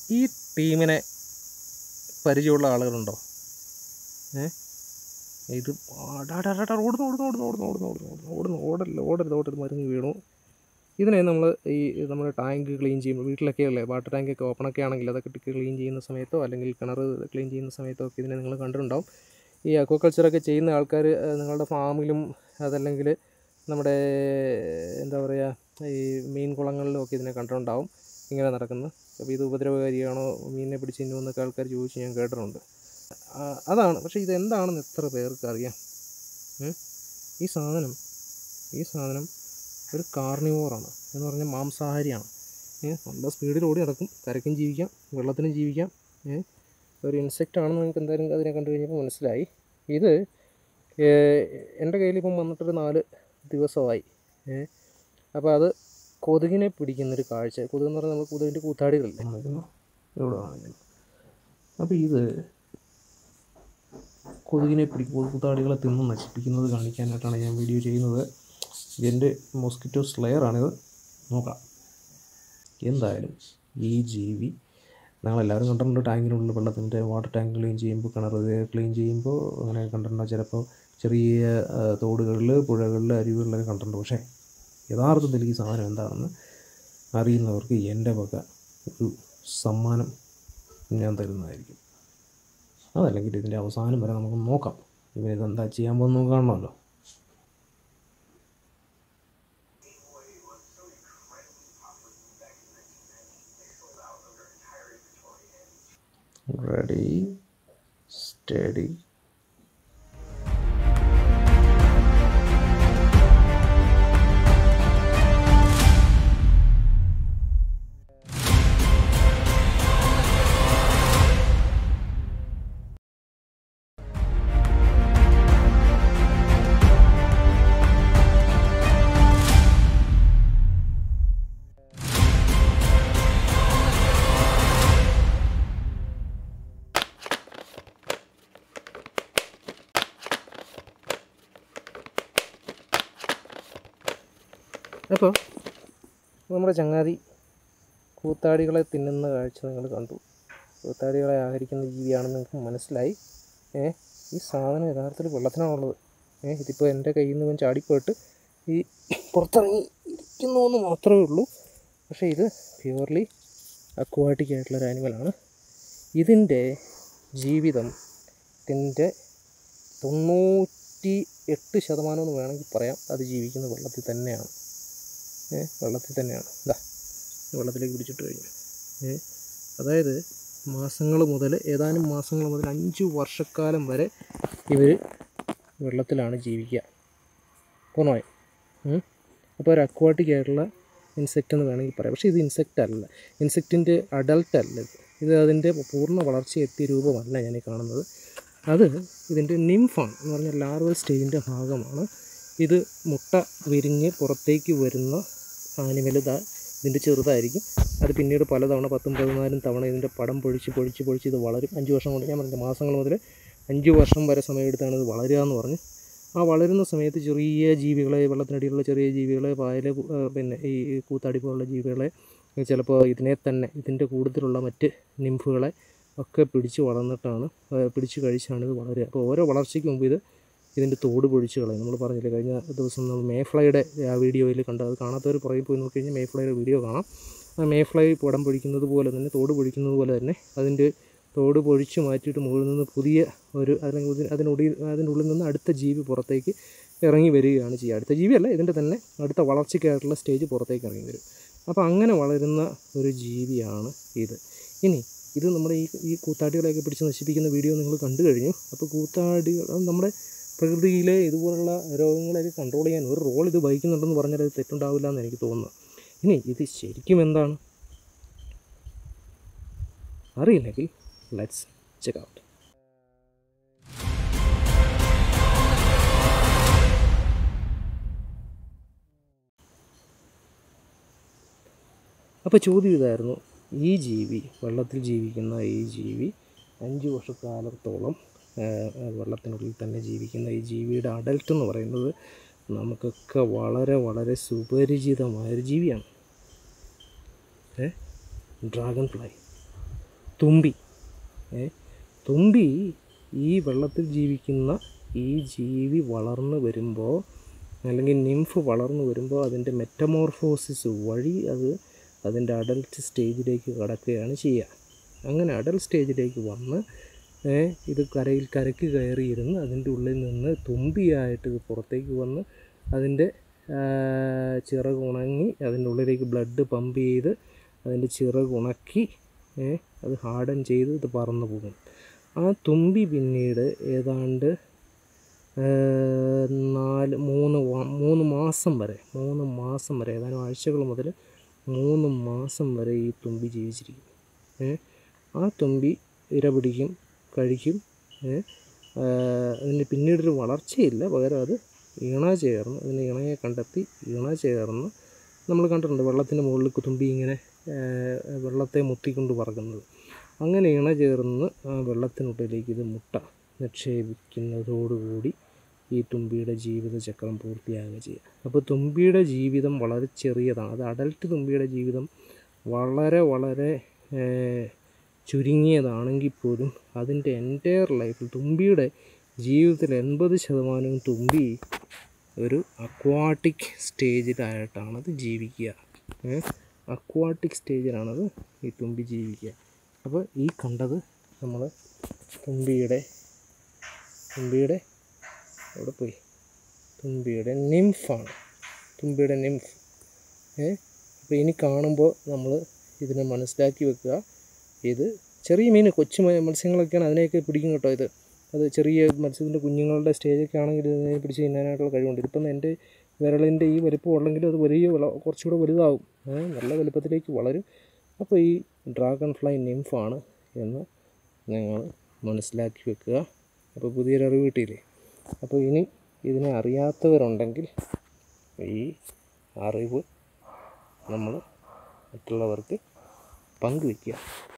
ഈ ടീമിനെ പരിചയമുള്ള ആളുകളുണ്ടോ ഏ ഇത് ആടാടാടാ ഓടുന്നു ഓടുന്നു ഓടുന്നു ഓടുന്നു ഓടുന്നു ഓടുന്നു ഓടുന്നു ഓടല്ല ഓടരുത് ഓടരുത് മരുന്ന് വീണു ഇതിനെ നമ്മൾ ഈ നമ്മുടെ ടാങ്ക് ക്ലീൻ ചെയ്യുമ്പോൾ വീട്ടിലൊക്കെ അല്ലേ വാട്ടർ ടാങ്കൊക്കെ ഓപ്പണൊക്കെ ആണെങ്കിൽ അതൊക്കെ ക്ലീൻ ചെയ്യുന്ന സമയത്തോ അല്ലെങ്കിൽ കിണർ ക്ലീൻ ചെയ്യുന്ന സമയത്തോ ഒക്കെ ഇതിനെ നിങ്ങൾ കണ്ടിട്ടുണ്ടാവും ഈ അക്വാകൾച്ചറൊക്കെ ചെയ്യുന്ന ആൾക്കാർ നിങ്ങളുടെ ഫാമിലും അതല്ലെങ്കിൽ നമ്മുടെ എന്താ പറയുക ഈ മീൻ കുളങ്ങളിലും ഒക്കെ ഇതിനെ കണ്ടിട്ടുണ്ടാവും ഇങ്ങനെ നടക്കുന്നത് അപ്പോൾ ഇത് ഉപദ്രവകാരിയാണോ മീനിനെ പിടിച്ച് തിന്നുമെന്നൊക്കെ ആൾക്കാർ ചോദിച്ച് ഞാൻ കേട്ടിട്ടുണ്ട് ആ, അതാണ് പക്ഷേ ഇത് എന്താണെന്ന് എത്ര പേർക്ക് അറിയാം ഉം? ഈ സാധനം ഈ സാധനം ഒരു കാർണിവോറാണ് എന്ന് പറഞ്ഞാൽ മാംസാഹാരിയാണ് ഏ, നല്ല സ്പീഡിൽ ഓടി നടക്കും കരയ്ക്കും ജീവിക്കാം വെള്ളത്തിനും ജീവിക്കാം ഏ, ഒരു ഇൻസെക്റ്റ് ആണെന്ന് നിങ്ങൾക്ക് എന്തായാലും അതിനെ കണ്ടു കഴിഞ്ഞപ്പോൾ മനസ്സിലായി ഇത് ഏ, എൻ്റെ കയ്യിൽ ഇപ്പം വന്നിട്ടൊരു നാല് ദിവസമായി ഏ, അപ്പോൾ അത് കൊതുകിനെ പിടിക്കുന്നൊരു കാഴ്ച കൊതുക് എന്ന് പറഞ്ഞാൽ നമ്മൾ കൊതുകിൻ്റെ കൂത്താടികളല്ലേ ഇവിടെ കാണിക്കുന്നത് അപ്പോൾ ഇത് കൊതുകിനെ പിടിക്കും കൂത്താടികളെ തിന്ന് നശിപ്പിക്കുന്നത് കാണിക്കാനായിട്ടാണ് ഞാൻ വീഡിയോ ചെയ്യുന്നത് ഇതിൻ്റെ മോസ്കിറ്റോ സ്ലെയറാണിത് നോക്കാം എന്തായാലും ഈ ജീവി ഞങ്ങളെല്ലാവരും കണ്ടിട്ടുണ്ട് ടാങ്കിനുള്ളിൽ വെള്ളത്തിൻ്റെ വാട്ടർ ടാങ്ക് ക്ലീൻ ചെയ്യുമ്പോൾ കിണർ ക്ലീൻ ചെയ്യുമ്പോൾ അങ്ങനെ കണ്ടിട്ടുണ്ട് ചിലപ്പോൾ ചെറിയ ആ, തോടുകളിൽ പുഴകളിൽ അരുവികളിലൊക്കെ കണ്ടിട്ടുണ്ട് പക്ഷേ യഥാർത്ഥത്തിൽ ഈ സാധനം എന്താണെന്ന് അറിയുന്നവർക്ക് എൻ്റെ വക ഒരു സമ്മാനം ഞാൻ തരുന്നതായിരിക്കും അതല്ലെങ്കിൽ ഇതിൻ്റെ അവസാനം വരെ നമുക്ക് നോക്കാം ഇവനിതെന്താ ചെയ്യാൻ പോകുന്നത് കാണണമല്ലോ ready steady അപ്പോൾ നമ്മുടെ ചങ്ങാതി കൂത്താടികളെ തിന്നുന്ന കാഴ്ച നിങ്ങൾ കണ്ടു കൂത്താടികളെ ആഹരിക്കുന്ന ജീവിയാണെന്ന് നിങ്ങൾക്ക് മനസ്സിലായി ഏ ഈ സാധനം യഥാർത്ഥത്തിൽ വെള്ളത്തിനാണുള്ളത് ഏ ഇതിപ്പോൾ എൻ്റെ കയ്യിൽ നിന്ന് ഇവൻ ചാടിപ്പോയിട്ട് ഈ പുറത്തിറങ്ങി ഇരിക്കുന്നു എന്ന് മാത്രമേ ഉള്ളൂ പക്ഷേ ഇത് പ്യുവർലി അക്വാട്ടിക് ആയിട്ടുള്ളൊരു ആനിമലാണ് ഇതിൻ്റെ ജീവിതം ഇതിൻ്റെ തൊണ്ണൂറ്റി എട്ട് ശതമാനം എന്ന് വേണമെങ്കിൽ പറയാം അത് ജീവിക്കുന്നത് വെള്ളത്തിൽ തന്നെയാണ് ഏ വെള്ളത്തിൽ തന്നെയാണ് ഇതാ വെള്ളത്തിലേക്ക് പിടിച്ചിട്ട് കഴിഞ്ഞു ഏ അതായത് മാസങ്ങൾ മുതൽ ഏതാനും മാസങ്ങൾ മുതൽ അഞ്ച് വർഷക്കാലം വരെ ഇവർ വെള്ളത്തിലാണ് ജീവിക്കുക പൂർണ്ണമായും ഉം. അപ്പോൾ ഒരു അക്വാട്ടിക് ആയിട്ടുള്ള ഇൻസെക്റ്റ് എന്ന് വേണമെങ്കിൽ പറയാം പക്ഷേ ഇത് ഇൻസെക്റ്റ് അല്ല ഇൻസെക്റ്റിൻ്റെ അഡൾട്ട് അല്ല ഇത് ഇത് അതിൻ്റെ പൂർണ്ണ വളർച്ച എത്തിയ രൂപമല്ല ഞാൻ ഈ കാണുന്നത് അത് ഇതിൻ്റെ നിംഫാണ് എന്ന് പറഞ്ഞാൽ ലാർവൽ സ്റ്റേജിൻ്റെ ഭാഗമാണ് ഇത് മുട്ട വിരിഞ്ഞ് പുറത്തേക്ക് വരുന്ന ആനിമൽ ഇതാ ഇതിൻ്റെ ചെറുതായിരിക്കും അത് പിന്നീട് പലതവണ പത്തും പതിനാലും തവണ ഇതിൻ്റെ പടം പൊഴിച്ച് പൊഴിച്ച് പൊഴിച്ച് ഇത് വളരും അഞ്ച് വർഷം കൊണ്ട് ഞാൻ പറഞ്ഞില്ല മാസങ്ങൾ മുതൽ അഞ്ച് വർഷം വരെ സമയമെടുത്താണ് ഇത് വളരുക എന്ന് പറഞ്ഞു ആ വളരുന്ന സമയത്ത് ചെറിയ ജീവികളെ വെള്ളത്തിനടിയിലുള്ള ചെറിയ ജീവികളെ പായൽ പിന്നെ ഈ കൂത്താടി പോലുള്ള ജീവികളെ ചിലപ്പോൾ ഇതിനെ തന്നെ ഇതിൻ്റെ കൂടുതലുള്ള മറ്റ് നിംഫുകളെ ഒക്കെ പിടിച്ച് വളർന്നിട്ടാണ് ആ, പിടിച്ച് കഴിച്ചാണ് ഇത് വളരുക അപ്പോൾ ഓരോ വളർച്ചയ്ക്ക് മുമ്പ് ഇത് ഇതിൻ്റെ തോട് പൊഴിച്ച് കളയും നമ്മൾ പറഞ്ഞില്ലേ കഴിഞ്ഞ ദിവസം നമ്മൾ മേഫ്ലൈയുടെ ആ വീഡിയോയിൽ കണ്ട അത് കാണാത്തവർ പുറകിൽ പോയി നോക്കി കഴിഞ്ഞാൽ മേഫ്ലൈയുടെ വീഡിയോ കാണാം ആ മേഫ്ലൈ പടം പൊഴിക്കുന്നത് പോലെ തന്നെ തോട് പൊഴിക്കുന്നത് പോലെ തന്നെ അതിൻ്റെ തോട് പൊഴിച്ച് മാറ്റിയിട്ട് മുകളിൽ നിന്ന് പുതിയ ഒരു അല്ലെങ്കിൽ ഇതിന് അതിനുള്ളിൽ അതിൻ്റെ ഉള്ളിൽ നിന്ന് അടുത്ത ജീവി പുറത്തേക്ക് ഇറങ്ങി വരികയാണ് ചെയ്യുക അടുത്ത ജീവിയല്ല ഇതിൻ്റെ തന്നെ അടുത്ത വളർച്ചയ്ക്കായിട്ടുള്ള സ്റ്റേജ് പുറത്തേക്ക് ഇറങ്ങി വരും അപ്പോൾ അങ്ങനെ വളരുന്ന ഒരു ജീവിയാണ് ഇത് ഇനി ഇത് നമ്മുടെ ഈ ഈ കൂത്താടികളെയൊക്കെ പിടിച്ച് നശിപ്പിക്കുന്ന വീഡിയോ നിങ്ങൾ കണ്ടു കഴിഞ്ഞു അപ്പോൾ കൂത്താടികൾ അത് നമ്മുടെ പ്രകൃതിയിലെ ഇതുപോലുള്ള രോഗങ്ങളെയൊക്കെ കൺട്രോൾ ചെയ്യാൻ ഒരു റോൾ ഇത് വഹിക്കുന്നുണ്ടെന്ന് പറഞ്ഞാൽ അത് തെറ്റുണ്ടാവില്ല എന്ന് എനിക്ക് തോന്നുന്നു ഇനി ഇത് ശരിക്കും എന്താണ് അറിയില്ലെങ്കിൽ ലെറ്റ്സ് ചെക്ക് ഔട്ട് അപ്പോൾ ചോദ്യം ഇതായിരുന്നു ഈ ജീവി വെള്ളത്തിൽ ജീവിക്കുന്ന ഈ ജീവി അഞ്ച് വർഷക്കാലത്തോളം ആ, ആ, വെള്ളത്തിനുള്ളിൽ തന്നെ ജീവിക്കുന്ന ഈ ജീവിയുടെ അഡൽട്ട് എന്ന് പറയുന്നത് നമുക്കൊക്കെ വളരെ വളരെ സുപരിചിതമായൊരു ജീവിയാണ് ഏ ഡ്രാഗൺ ഫ്ലൈ തുമ്പി ഏ തുമ്പി ഈ വെള്ളത്തിൽ ജീവിക്കുന്ന ഈ ജീവി വളർന്നു വരുമ്പോൾ അല്ലെങ്കിൽ നിംഫ് വളർന്നു വരുമ്പോൾ അതിൻ്റെ മെറ്റമോർഫോസിസ് വഴി അത് അതിൻ്റെ അഡൽട്ട് സ്റ്റേജിലേക്ക് കടക്കുകയാണ് ചെയ്യുക അങ്ങനെ അഡൽട്ട് സ്റ്റേജിലേക്ക് വന്ന് ഏ, ഇത് കരയിൽ കരയ്ക്ക് കയറിയിരുന്ന് അതിൻ്റെ ഉള്ളിൽ നിന്ന് തുമ്പിയായിട്ട് ഇത് പുറത്തേക്ക് വന്ന് അതിൻ്റെ ആ, ചിറക് ഉണങ്ങി അതിൻ്റെ ഉള്ളിലേക്ക് ബ്ലഡ് പമ്പ് ചെയ്ത് അതിൻ്റെ ചിറക് ഉണക്കി ഏ, അത് ഹാർഡൻ ചെയ്ത് ഇത് പറന്നു പോകും ആ തുമ്പി പിന്നീട് ഏതാണ്ട് ആ, നാല് മൂന്ന് വ- മൂന്ന് മാസം വരെ മൂന്ന് മാസം വരെ ഏതാനും ആഴ്ചകൾ മുതൽ മൂന്ന് മാസം വരെ ഈ തുമ്പി ജീവിച്ചിരിക്കും ഏ, ആ തുമ്പി ഇര പിടിക്കും കഴിക്കും ഏ, ആ, അതിന് പിന്നീടൊരു വളർച്ചയില്ല പകരം അത് ഇണ ചേർന്ന് അതിന് ഇണയെ കണ്ടെത്തി ഇണ ചേർന്ന് നമ്മൾ കണ്ടിട്ടുണ്ട് വെള്ളത്തിൻ്റെ മുകളിൽ തുമ്പി ഇങ്ങനെ ആ, വെള്ളത്തെ മുത്തിക്കൊണ്ട് പറക്കുന്നത് അങ്ങനെ ഇണ ചേർന്ന് ആ വെള്ളത്തിനുള്ളിലേക്ക് ഇത് മുട്ട നിക്ഷേപിക്കുന്നതോടുകൂടി ഈ തുമ്പിയുടെ ജീവിതചക്രം പൂർത്തിയാകുക ചെയ്യുക അപ്പോൾ തുമ്പിയുടെ ജീവിതം വളരെ ചെറിയതാണ് അത് അഡൽട്ട് തുമ്പിയുടെ ജീവിതം വളരെ വളരെ ഏഹ്, ചുരുങ്ങിയതാണെങ്കിൽ പോലും അതിൻ്റെ എൻറ്റയർ ലൈഫിൽ തുമ്പിയുടെ ജീവിതത്തിൽ എൺപത് ശതമാനവും തുമ്പി ഒരു അക്വാട്ടിക് സ്റ്റേജിലായിട്ടാണത് ജീവിക്കുക അക്വാട്ടിക് സ്റ്റേജിലാണത് ഈ തുമ്പി ജീവിക്കുക അപ്പോൾ ഈ കണ്ടത് നമ്മൾ തുമ്പിയുടെ തുമ്പിയുടെ എവിടെ പോയി തുമ്പിയുടെ നിംഫാണ് തുമ്പിയുടെ നിംഫ് ഏ അപ്പോൾ ഇനി കാണുമ്പോൾ നമ്മൾ ഇതിനെ മനസ്സിലാക്കി വെക്കുക ഇത് ചെറിയ മീൻ കൊച്ചു മ- മത്സ്യങ്ങളൊക്കെയാണ് അതിനെയൊക്കെ പിടിക്കും കേട്ടോ ഇത് അത് ചെറിയ മത്സ്യത്തിൻ്റെ കുഞ്ഞുങ്ങളുടെ സ്റ്റേജൊക്കെ ആണെങ്കിൽ ഇതിനെ പിടിച്ച് തിന്നാനായിട്ടുള്ള കഴിവുണ്ട് ഇതിപ്പം എൻ്റെ വിരളിൻ്റെ ഈ വലിപ്പം ഉള്ളെങ്കിൽ അത് വലിയ വിള കുറച്ചുകൂടെ വലുതാവും ഏ, നല്ല വലുപ്പത്തിലേക്ക് വളരും അപ്പോൾ ഈ ഡ്രാഗൺ ഫ്ലൈ നിംഫാണ് എന്ന് നിങ്ങൾ മനസ്സിലാക്കി വെക്കുക അപ്പോൾ പുതിയൊരു അറിവ് കിട്ടിയില്ലേ അപ്പോൾ ഇനി ഇതിനെ അറിയാത്തവരുണ്ടെങ്കിൽ ഈ അറിവ് നമ്മൾ മറ്റുള്ളവർക്ക് പങ്കുവയ്ക്കുക